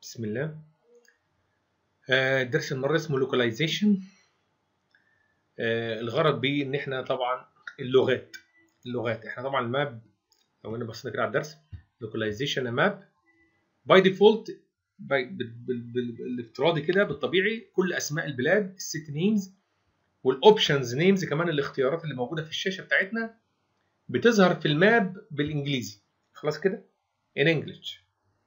بسم الله آه، درس المرة اسمه لوكاليزيشن الغرض بيه ان احنا طبعا اللغات اللغات احنا طبعا الماب لو انا بصينا كده على الدرس لوكاليزيشن ماب باي ديفولت بالافتراضي كده بالطبيعي كل اسماء البلاد السيتي نيمز والاوبشنز نيمز كمان الاختيارات اللي موجوده في الشاشه بتاعتنا بتظهر في الماب بالانجليزي خلاص كده in English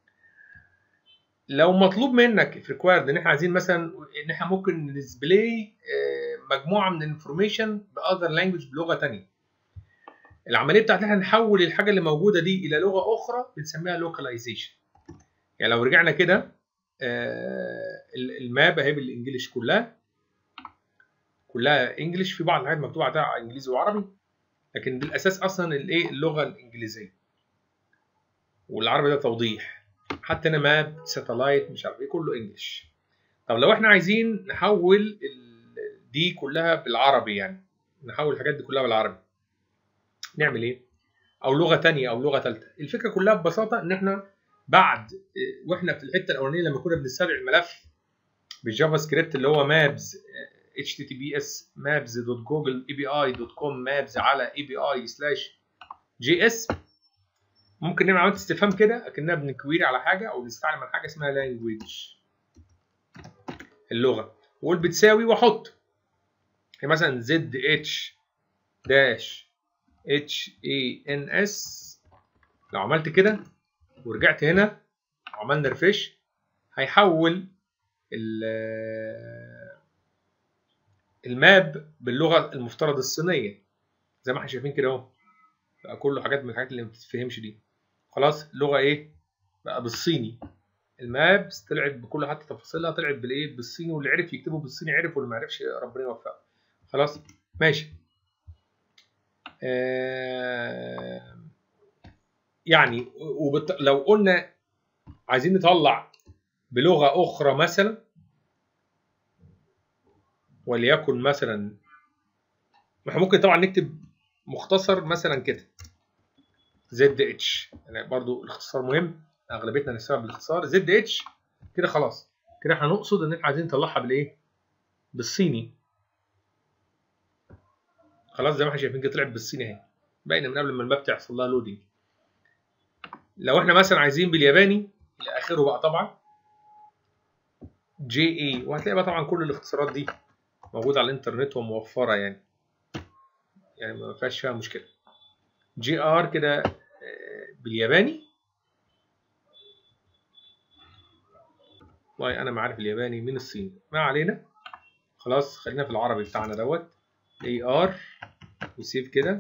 لو مطلوب منك في ريكوايرد ان احنا عايزين مثلا ان احنا ممكن نديسبلاي مجموعه من الانفورميشن باذر لانجوج بلغه ثانيه العمليه بتاعت احنا نحول الحاجه اللي موجوده دي الى لغه اخرى بنسميها لوكاليزيشن يعني لو رجعنا كده الماب اهي بالانجلش كلها كلها انجلش في بعض الحاجات مكتوبه عليها انجليزي وعربي لكن بالاساس اصلا الايه اللغه الانجليزيه والعربي ده توضيح حتى انا ماب ساتلايت مش عارف ايه كله انجلش طب لو احنا عايزين نحول دي كلها بالعربي يعني نحول الحاجات دي كلها بالعربي نعمل ايه او لغه تانية او لغه ثالثه الفكره كلها ببساطه ان احنا بعد واحنا في الحته الاولانيه لما كنا بنستدعي الملف بالجافا سكريبت اللي هو مابز https maps.google.api.com maps على api سلاش جي اس ممكن نعمل عمليه استفهام كده اكننا بنكويري على حاجه او بنستعلم على حاجه اسمها لانجويج اللغه واقول بتساوي واحط يعني مثلا زد اتش داش اتش اي ان اس لو عملت كده ورجعت هنا وعملنا ريفريش هيحول الماب باللغه المفترض الصينيه زي ما احنا شايفين كده اهو بقى كله حاجات من الحاجات اللي ما بتتفهمش دي خلاص اللغه ايه بقى بالصيني الماب طلعت بكل حتى تفاصيلها طلعت بالايه بالصيني واللي عرف يكتبه بالصيني عرف واللي ما عرفش ربنا يوفقه خلاص ماشي آه يعني وبت... لو قلنا عايزين نطلع بلغه اخرى مثلا وليكن مثلا احنا ممكن طبعا نكتب مختصر مثلا كده زد اتش يعني برضو الاختصار مهم اغلبيتنا نستخدم بالاختصار زد اتش كده خلاص كده احنا نقصد ان احنا عايزين نطلعها بالايه بالصيني خلاص زي ما احنا شايفين كده طلعت بالصيني اهي باينه من قبل ما الماب تحصل لها لودنج لو احنا مثلا عايزين بالياباني الى اخره بقى طبعا جي اي وهتلاقي بقى طبعا كل الاختصارات دي موجوده على الانترنت وموفره يعني يعني ما فيهاش فيها مشكله جي ار كده بالياباني والله انا ما عارف الياباني من الصيني ما علينا خلاص خلينا في العربي بتاعنا دوت اي ار وسيف كده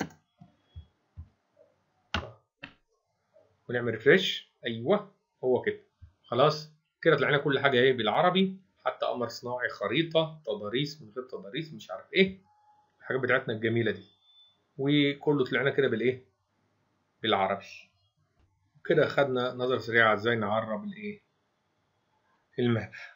ونعمل ريفريش ايوه هو كده خلاص كده طلعنا كل حاجه ايه بالعربي حتى قمر صناعي خريطه تضاريس من غير تضاريس مش عارف ايه الحاجات بتاعتنا الجميله دي وكله طلعنا كده بالايه بالعربي كده خدنا نظرة سريعة ازاي نعرب الايه الماب